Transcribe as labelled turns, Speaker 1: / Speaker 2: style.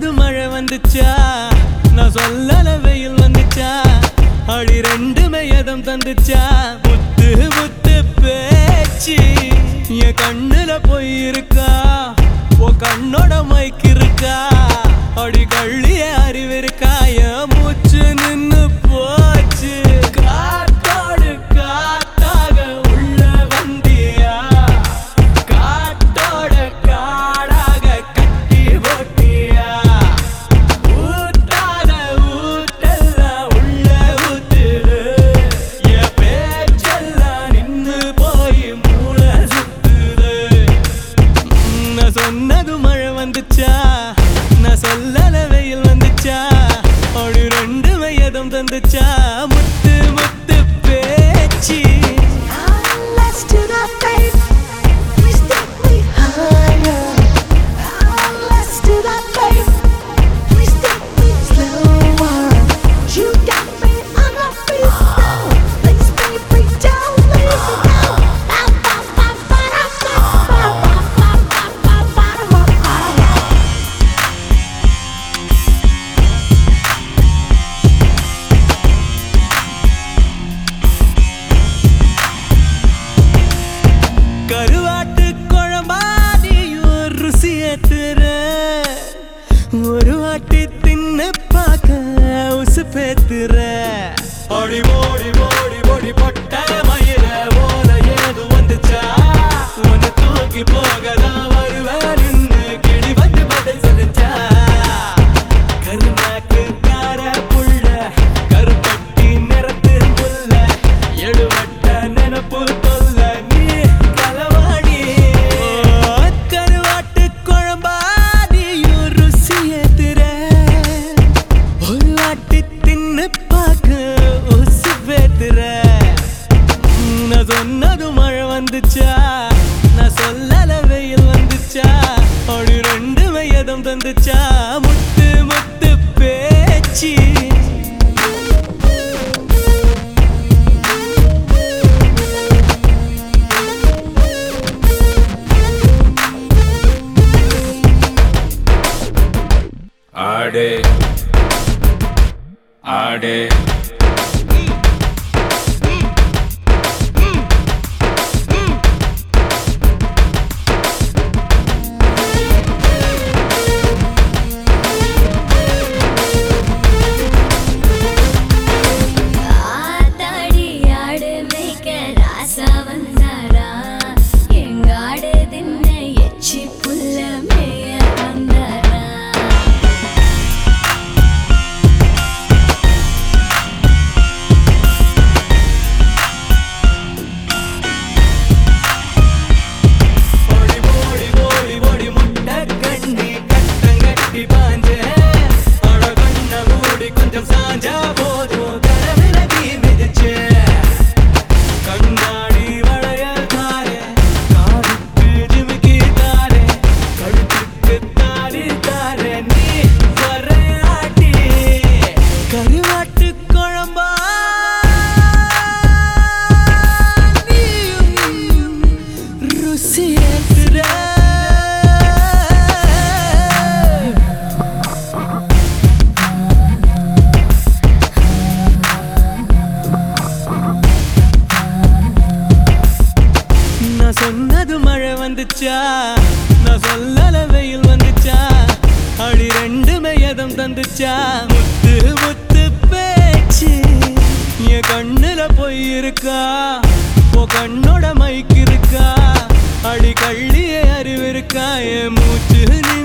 Speaker 1: சொன்னது மழை வந்துச்சா நான் சொல்லல வெயில் வந்துச்சா அடி ரெண்டுமே எதம் தந்துச்சா முத்து முத்து பேச்சு என் கண்ணுல போய் இருக்கா ஓ கண்ணோட மைக்கு இருக்கா அடி கள்ளிய அறிவு இருக்கா என் மூச்சு நின்னு போச்சு காத்தோடு காத்தாக உள்ள வந்தியா காட்டோட காடாக கட்டி போட்டியா ஊத்தாத ஊட்டெல்லாம் உள்ள ஊத்துது என் பேச்செல்லாம் நின்னு போய் மூளை சுத்துது நான் சொன்னது மழை வந்துச்சா நான் சொல்லல வெயில் வந்துச்சா அப்படி ரெண்டு வயதும் தந்துச்சா முத்து முத்து பேச்சு
Speaker 2: Let's do that, babe. We step we higher. Let's do that, babe. We step we slower. You got me on my feet now. Please, baby, don't leave me now. Ba, ba, ba, ba, da, ba, ba, ba, ba, ba, ba, ba, da, ba, ba.
Speaker 1: கருவாட்டு குழம்பாடியும் ருசி ஏத்துற ஒரு வாட்டி தின்னு பார்க்க உசு பேத்துற ஓடி ஓடி ஓடி ஓடி பொட்ட மயிர ஓல ஏது வந்துச்சா உன்னை தூக்கி போகதான் வருவேன் நின்னு கிளி வந்து பதில் சொல்லிச்சா கருநாக்கு கார புள்ள கருப்பட்டி நிறத்து புல்ல எழுவட்ட நினப்பு தொல்ல நீ களவாடி கருவாட்டு குழம்பாடியும் ருசி ஏத்துற ஒரு வாட்டி தின்னு பார்க்க உசு பேத்துற நான் சொன்னது மழை வந்துச்சா நான் சொல்லல வெயில் வந்துச்சா அப்படி ரெண்டு வயதும் தந்துச்சா முத்து முத்து பேச்சு
Speaker 3: ஆடே ஆடே
Speaker 4: ஆத்தாடி ஆடு மேய்க்க ராசா வந்தாரா எங்க ஆடு தின்ன எச்சி புல்ல மேய வந்தாரா
Speaker 1: ஓடி ஓடி ஓடி ஓடி முட்டை கண்ணி கட்டங்கட்டி பாஞ்ச அட கண்ண மூடி கொஞ்சம் சாஞ்சா போதும் கனவுல தீ மிதிச்சு கண்ணாடி வளையல் தாரே காதுக்கு ஜிமிக்கி தாரே கழுத்துக்கு தாடி தாரே நீ வரையாட்டி கருவாட்டு குழம்பா நீயும் ருசி ஏத்துற நான் சொன்னது மழை வந்துச்சா நான் சொல்லல வெயில் வந்துச்சா அடி ரெண்டுமே எதம் தந்துச்சா முத்து முத்து பேச்சு என் கண்ணுல போய் இருக்கா ஓ கண்ணோட மைக்கு இருக்கா அடி கள்ளிய அறிவு இருக்கா என் மூச்சு